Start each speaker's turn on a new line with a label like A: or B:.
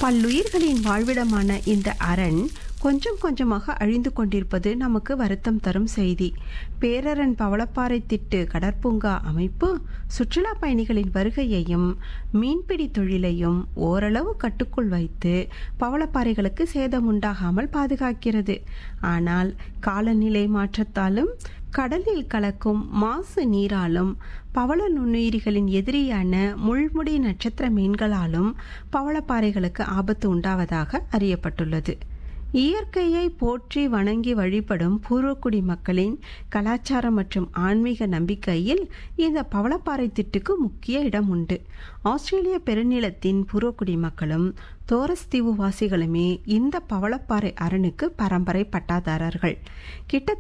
A: பல்லுயிர்களின் வாழ்விடமான இந்த அரண் கொஞ்சம் கொஞ்சமாக அழிந்து கொண்டிருப்பது நமக்கு வருத்தம் தரும் செய்தி பேரரண் பவளப்பாறை திட்டு கடற்பூங்கா அமைப்பு சுற்றுலா பயணிகளின் வருகையையும் மீன்பிடி தொழிலையும் ஓரளவு கட்டுக்குள் வைத்து பவளப்பாறைகளுக்கு சேதம் உண்டாகாமல் பாதுகாக்கிறது ஆனால் காலநிலை மாற்றத்தாலும் கடலில் கலக்கும் மாசு நீராலும் பவள நுண்ணுயிரிகளின் எதிரியான முள்முடி நட்சத்திர மீன்களாலும் பவளப்பாறைகளுக்கு ஆபத்து உண்டாவதாக அறியப்பட்டுள்ளது இயற்கையை போற்றி வணங்கி வழிபடும் பூர்வக்குடி மக்களின் கலாச்சாரம் மற்றும் ஆன்மீக நம்பிக்கையில் இந்த பவளப்பாறை திட்டுக்கு முக்கிய இடம் உண்டு ஆஸ்திரேலிய பெருநிலத்தின் பூர்வக்குடி மக்களும் தோரஸ் தீவு வாசிகளுமே இந்த பவளப்பாறை அரணுக்கு பரம்பரை பட்டாதாரர்கள் கிட்டத்தட்ட